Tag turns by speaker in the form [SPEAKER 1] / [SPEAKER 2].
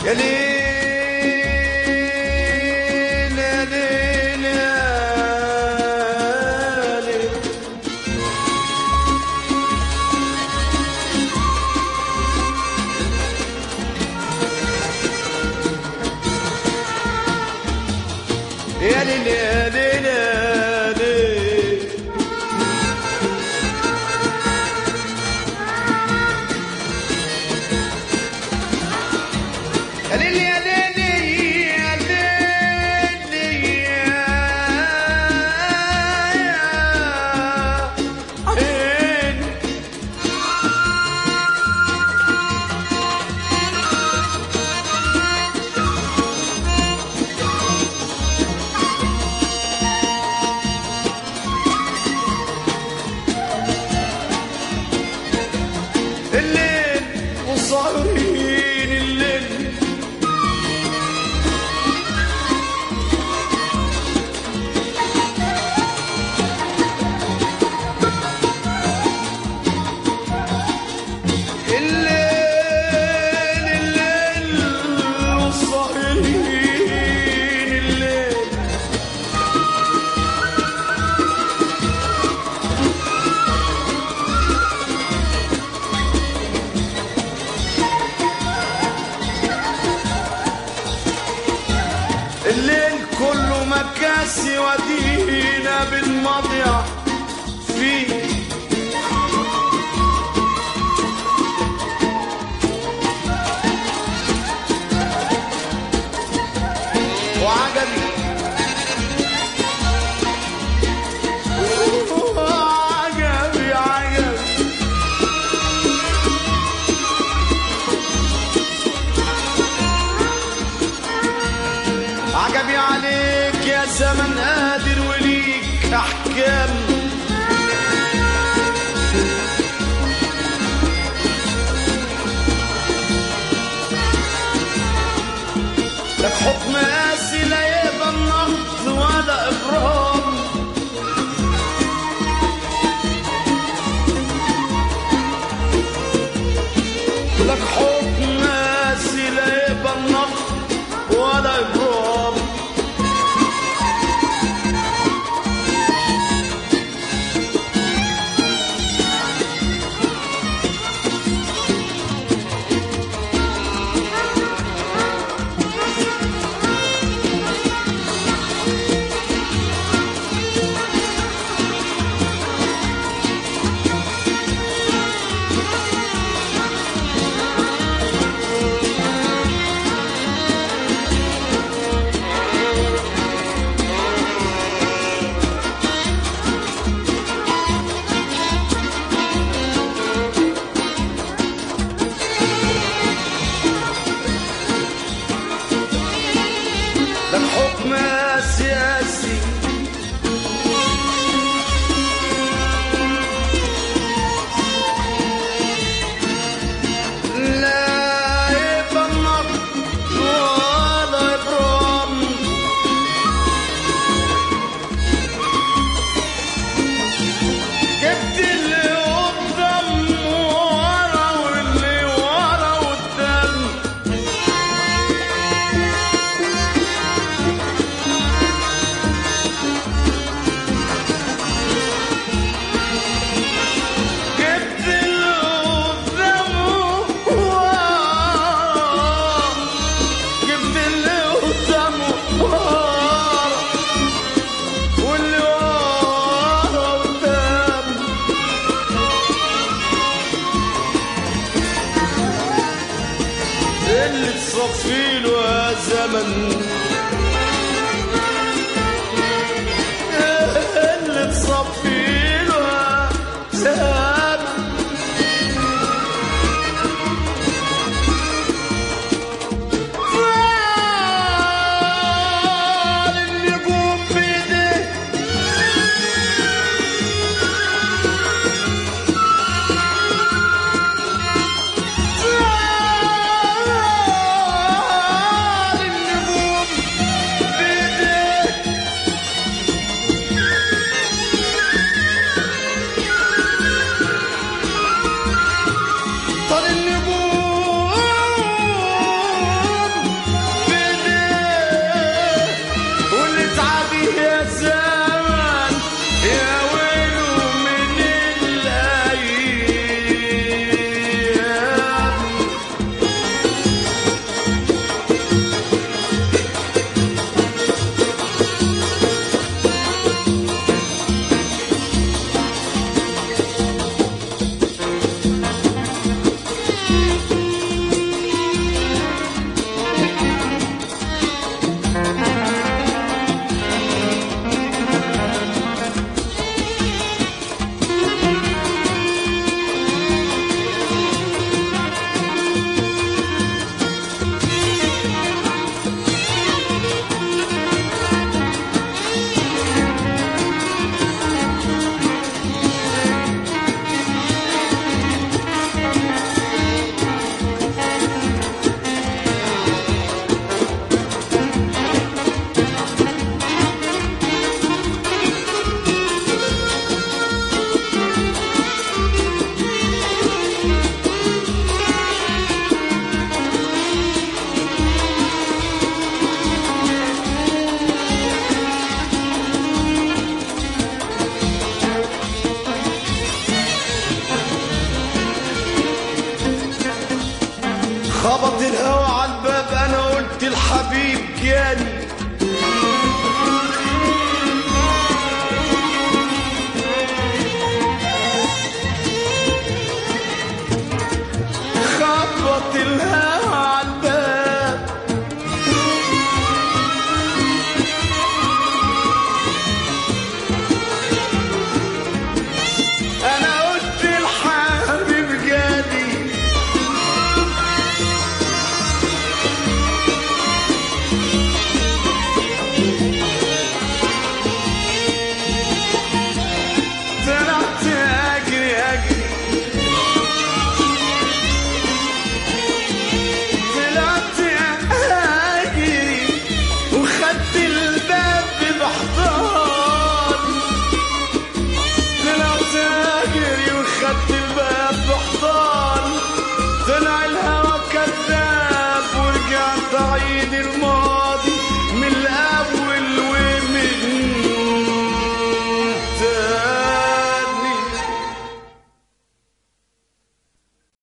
[SPEAKER 1] يا ليل يا ليل يا ليل يا ليل يا ليل يا ليل يا ليل يا ليل يا ليل يا ليل الليل وصايرين الليل الليل الليل وصايرين الليل الليل كله مكاسي ودينا بالمضيع فيه وعجبي عجبي عجبي عجبي عليك يا زمن قادر وليك احكام لك حكم قاسي لا يقبل نقد ولا ابرام لك حكم قاسي لا يقبل نقد ولا ابرام لك حكم سياسي لا يبنط ولا يبرم جبت اللي قدام ورا واللي ورا قدام جبت اللي قدامه ورا جبت اللي قدامه ورا واللي ورا قدام اللي تصفي له يا زمن اللي تصفي له يا زمن فال النجوم بيديه فال النجوم خبط الهوا على الباب انا قلت الحبيب جاني خبط الهوا على الباب انا قلت الحبيب جاني طلعت اجري اجري طلعت اجري وخدت الباب بحضان